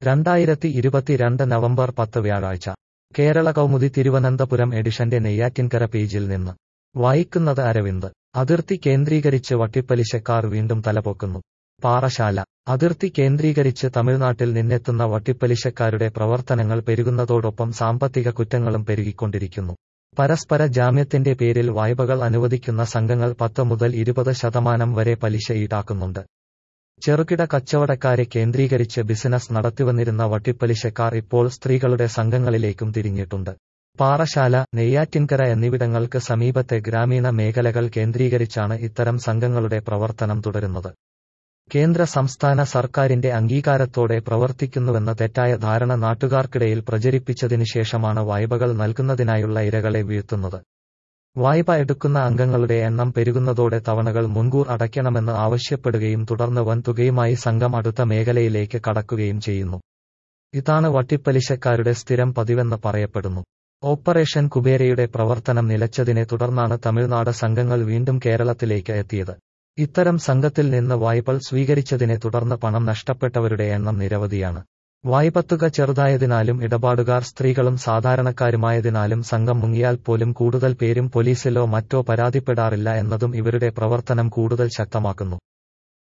രണ്ടായിരത്തി ഇരുപത്തിരണ്ട് നവംബർ പത്ത് വ്യാഴാഴ്ച കേരള കൗമുദി തിരുവനന്തപുരം എഡിഷന്റെ നെയ്യാറ്റിൻകര പേജിൽ നിന്ന് വായിക്കുന്നത് അരവിന്ദ് അതിർത്തി കേന്ദ്രീകരിച്ച് വട്ടിപ്പലിശക്കാർ വീണ്ടും തലപൊക്കുന്നു പാറശാല അതിർത്തി കേന്ദ്രീകരിച്ച് തമിഴ്നാട്ടിൽ നിന്നെത്തുന്ന വട്ടിപ്പലിശക്കാരുടെ പ്രവർത്തനങ്ങൾ പെരുകുന്നതോടൊപ്പം സാമ്പത്തിക കുറ്റങ്ങളും പെരുകിക്കൊണ്ടിരിക്കുന്നു പരസ്പര ജാമ്യത്തിന്റെ പേരിൽ വായ്പകൾ അനുവദിക്കുന്ന സംഘങ്ങൾ പത്ത് മുതൽ ഇരുപത് ശതമാനം വരെ പലിശ ഈടാക്കുന്നുണ്ട് ചെറുകിട കച്ചവടക്കാരെ കേന്ദ്രീകരിച്ച് ബിസിനസ് നടത്തിവന്നിരുന്ന വട്ടിപ്പലിശക്കാർ ഇപ്പോൾ സ്ത്രീകളുടെ സംഘങ്ങളിലേക്കും തിരിഞ്ഞിട്ടുണ്ട് പാറശാല നെയ്യാറ്റിൻകര എന്നിവിടങ്ങൾക്ക് സമീപത്തെ ഗ്രാമീണ മേഖലകൾ കേന്ദ്രീകരിച്ചാണ് ഇത്തരം സംഘങ്ങളുടെ പ്രവർത്തനം തുടരുന്നത് കേന്ദ്ര സംസ്ഥാന സർക്കാരിന്റെ അംഗീകാരത്തോടെ പ്രവർത്തിക്കുന്നുവെന്ന തെറ്റായ ധാരണ നാട്ടുകാർക്കിടയിൽ പ്രചരിപ്പിച്ചതിനു ശേഷമാണ് വായ്പകൾ നൽകുന്നതിനായുള്ള ഇരകളെ വീഴ്ത്തുന്നത് വായ്പ എടുക്കുന്ന അംഗങ്ങളുടെ എണ്ണം പെരുകുന്നതോടെ തവണകൾ മുൻകൂർ അടയ്ക്കണമെന്ന് ആവശ്യപ്പെടുകയും തുടർന്ന് വൻ തുകയുമായി സംഘം അടുത്ത മേഖലയിലേക്ക് കടക്കുകയും ചെയ്യുന്നു ഇതാണ് വട്ടിപ്പലിശക്കാരുടെ സ്ഥിരം പതിവെന്ന് പറയപ്പെടുന്നു ഓപ്പറേഷൻ കുബേരയുടെ പ്രവർത്തനം നിലച്ചതിനെ തുടർന്നാണ് തമിഴ്നാട് സംഘങ്ങൾ വീണ്ടും കേരളത്തിലേക്ക് എത്തിയത് ഇത്തരം സംഘത്തിൽ നിന്ന് വായ്പകൾ സ്വീകരിച്ചതിനെ തുടർന്ന് പണം നഷ്ടപ്പെട്ടവരുടെ എണ്ണം നിരവധിയാണ് വായ്പത്തുക ചെറുതായതിനാലും ഇടപാടുകാർ സ്ത്രീകളും സാധാരണക്കാരുമായതിനാലും സംഘം മുങ്ങിയാൽ പോലും കൂടുതൽ പേരും പോലീസിലോ മറ്റോ പരാതിപ്പെടാറില്ല എന്നതും ഇവരുടെ പ്രവർത്തനം കൂടുതൽ ശക്തമാക്കുന്നു